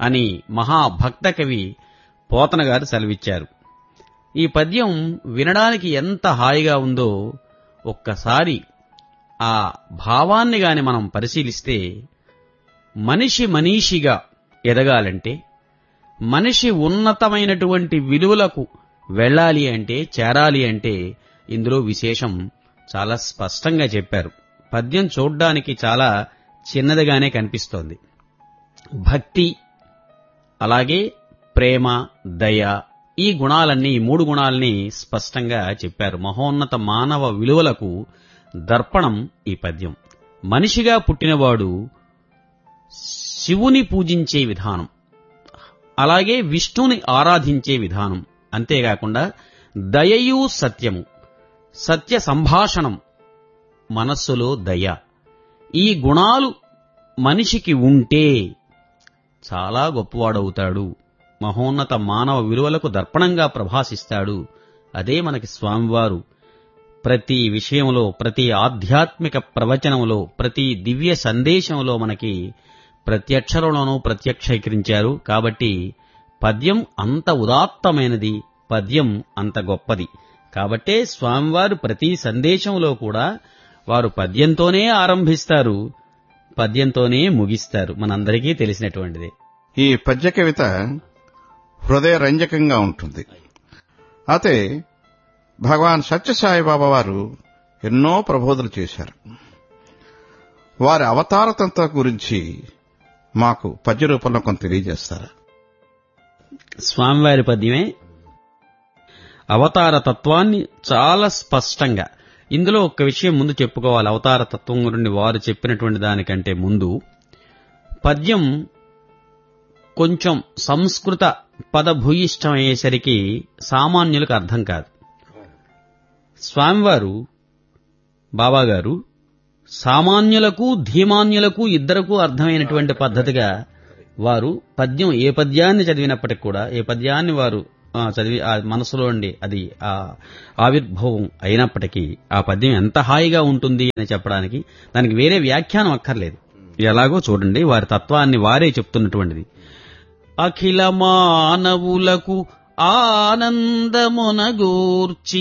అని మహాభక్త కవి పోతన గారు సెలవిచ్చారు ఈ పద్యం వినడానికి ఎంత హాయిగా ఉందో ఒక్కసారి ఆ భావాన్ని గాని మనం పరిశీలిస్తే మనిషి మనీషిగా ఎదగాలంటే మనిషి ఉన్నతమైనటువంటి విలువలకు వెళ్ళాలి అంటే చేరాలి అంటే ఇందులో విశేషం చాలా స్పష్టంగా చెప్పారు పద్యం చూడ్డానికి చాలా చిన్నదిగానే కనిపిస్తోంది భక్తి అలాగే ప్రేమ దయ ఈ గుణాలన్నీ ఈ మూడు గుణాలని స్పష్టంగా చెప్పారు మహోన్నత మానవ విలువలకు దర్పణం ఈ పద్యం మనిషిగా పుట్టినవాడు శివుని పూజించే విధానం అలాగే విష్ణుని ఆరాధించే విధానం అంతేకాకుండా దయయు సత్యము సత్య సంభాషణం మనస్సులో దయ ఈ గుణాలు మనిషికి ఉంటే చాలా గొప్పవాడవుతాడు మహోన్నత మానవ విలువలకు దర్పణంగా ప్రభాసిస్తాడు అదే మనకి స్వామివారు ప్రతి విషయంలో ప్రతి ఆధ్యాత్మిక ప్రవచనంలో ప్రతి దివ్య సందేశంలో మనకి ప్రత్యక్షరంలోనూ ప్రత్యక్షీకరించారు కాబట్టి పద్యం అంత ఉదాత్తమైనది పద్యం అంత గొప్పది కాబట్టే స్వామివారు ప్రతి సందేశంలో కూడా వారు పద్యంతోనే ఆరంభిస్తారు పద్యంతోనే ముగిస్తారు మనందరికీ తెలిసినటువంటిది ఈ పద్య కవిత హృదయ రంజకంగా ఉంటుంది అయితే భగవాన్ సత్యసాయిబాబా వారు ఎన్నో ప్రబోధనలు చేశారు వారి అవతారతంత్ర గురించి మాకు పద్య రూపంలో కొంత తెలియజేస్తారా స్వామివారి పద్యమే అవతార తత్వాన్ని చాలా స్పష్టంగా ఇందులో ఒక విషయం ముందు చెప్పుకోవాలి అవతార తత్వం గురించి వారు చెప్పినటువంటి దానికంటే ముందు పద్యం కొంచెం సంస్కృత పదభూయిష్టం అయ్యేసరికి సామాన్యులకు అర్థం కాదు స్వామివారు బాబాగారు సామాన్యులకు ధీమాన్యులకు ఇద్దరకు అర్థమైనటువంటి పద్ధతిగా వారు పద్యం ఏ పద్యాన్ని చదివినప్పటికి కూడా ఏ పద్యాన్ని వారు ఆ, చదివి ఆ మనసులో ఉండి అది ఆ ఆవిర్భావం అయినప్పటికీ ఆ పద్యం ఎంత హాయిగా ఉంటుంది అని చెప్పడానికి దానికి వేరే వ్యాఖ్యానం అక్కర్లేదు ఎలాగో చూడండి వారి తత్వాన్ని వారే చెప్తున్నటువంటిది అఖిల మానవులకు ఆనందమునగూర్చి